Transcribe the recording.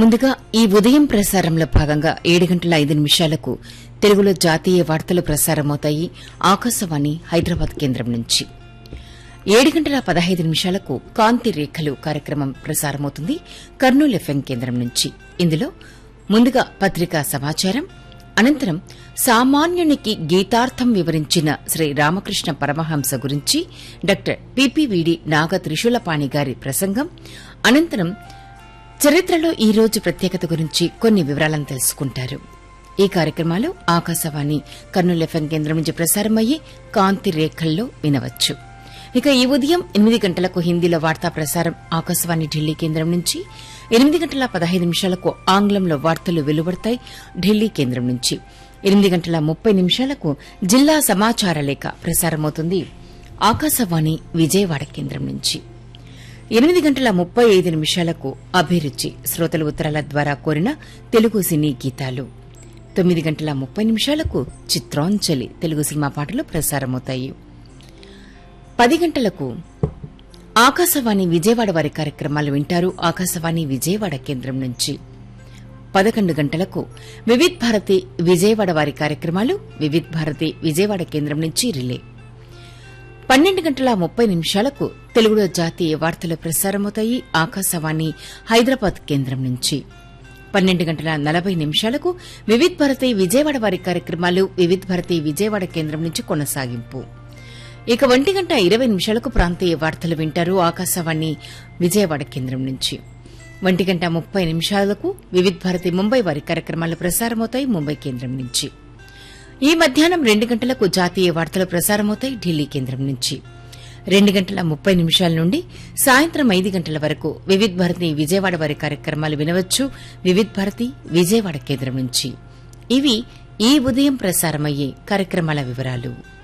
ముందుగా ఈ ఉదయం ప్రసారంలో భాగంగా ఏడు గంటల ఐదు నిమిషాలకు తెలుగులో జాతీయ వార్తలు ప్రసారమవుతాయి ఆకాశవాణి హైదరాబాద్ కేంద్రం నుంచి ఏడు గంటల పదహైదు నిమిషాలకు కాంతి రేఖలు కార్యక్రమం ప్రసారమవుతుంది కర్నూలు ఎఫ్ఎం కేంద్రం నుంచి ఇందులో ముందుగా పత్రికా సమాచారం అనంతరం సామాన్యునికి గీతార్థం వివరించిన శ్రీ రామకృష్ణ పరమహంస గురించి డాక్టర్ పిపివిడి నాగ త్రిశూలపాణి గారి ప్రసంగం అనంతరం చరిత్రలో ఈ రోజు ప్రత్యేకత గురించి కొన్ని వివరాలను తెలుసుకుంటారు ఈ కార్యక్రమాలు ఆకాశవాణి కర్నూలు ఎఫ్ఎం కేంద్రం నుంచి ప్రసారమయ్యే కాంతి రేఖల్లో వినవచ్చు ఇక ఈ ఉదయం ఎనిమిది గంటలకు హిందీలో వార్తా ప్రసారం ఆకాశవాణి ఢిల్లీ కేంద్రం నుంచి ఎనిమిది గంటల పదహైదు నిమిషాలకు ఆంగ్లంలో వార్తలు వెలువడతాయి ఢిల్లీ కేంద్రం నుంచి ఎనిమిది గంటల ముప్పై నిమిషాలకు జిల్లా సమాచార లేఖ ప్రసారమవుతుంది ఆకాశవాణి విజయవాడ కేంద్రం నుంచి ఎనిమిది గంటల ముప్పై ఐదు నిమిషాలకు అభిరుచి శ్రోతల ఉత్తరాల ద్వారా కోరిన తెలుగు సినీ గీతాలు తొమ్మిది గంటల ముప్పై నిమిషాలకు చిత్రాంజలి తెలుగు సినిమా పాటలు ప్రసారమవుతాయి పది గంటలకు ఆకాశవాణి విజయవాడ వారి కార్యక్రమాలు వింటారు ఆకాశవాణి విజయవాడ కేంద్రం నుంచి పదకొండు గంటలకు వివిధ్ భారతి విజయవాడ వారి కార్యక్రమాలు వివిధ్ భారతి విజయవాడ కేంద్రం నుంచి రిలే పన్నెండు గంటల ముప్పై నిమిషాలకు తెలుగులో జాతీయ వార్తలు ప్రసారమవుతాయి ఆకాశవాణి హైదరాబాద్ కేంద్రం నుంచి పన్నెండు గంటల నలభై నిమిషాలకు వివిధ్ భారతి విజయవాడ వారి కార్యక్రమాలు వివిధ్ భారతి విజయవాడ కేంద్రం నుంచి కొనసాగింపు ఇక ఒంటి గంట ఇరవై నిమిషాలకు ప్రాంతీయ వార్తలు వింటారు ఆకాశవాణి విజయవాడ కేంద్రం నుంచి ఒంటి గంట ముప్పై నిమిషాలకు వివిధ్ భారతి ముంబై వారి కార్యక్రమాలు ప్రసారమవుతాయి ముంబై కేంద్రం నుంచి ఈ మధ్యాహ్నం రెండు గంటలకు జాతీయ వార్తలు ప్రసారమవుతాయి ఢిల్లీ కేంద్రం నుంచి రెండు గంటల ముప్పై నిమిషాల నుండి సాయంత్రం ఐదు గంటల వరకు వివిధ్ భారతి విజయవాడ వారి కార్యక్రమాలు వినవచ్చు వివిధ్ భారతి విజయవాడ కేంద్రం నుంచి ఇవి ఈ ఉదయం ప్రసారమయ్యే కార్యక్రమాల వివరాలు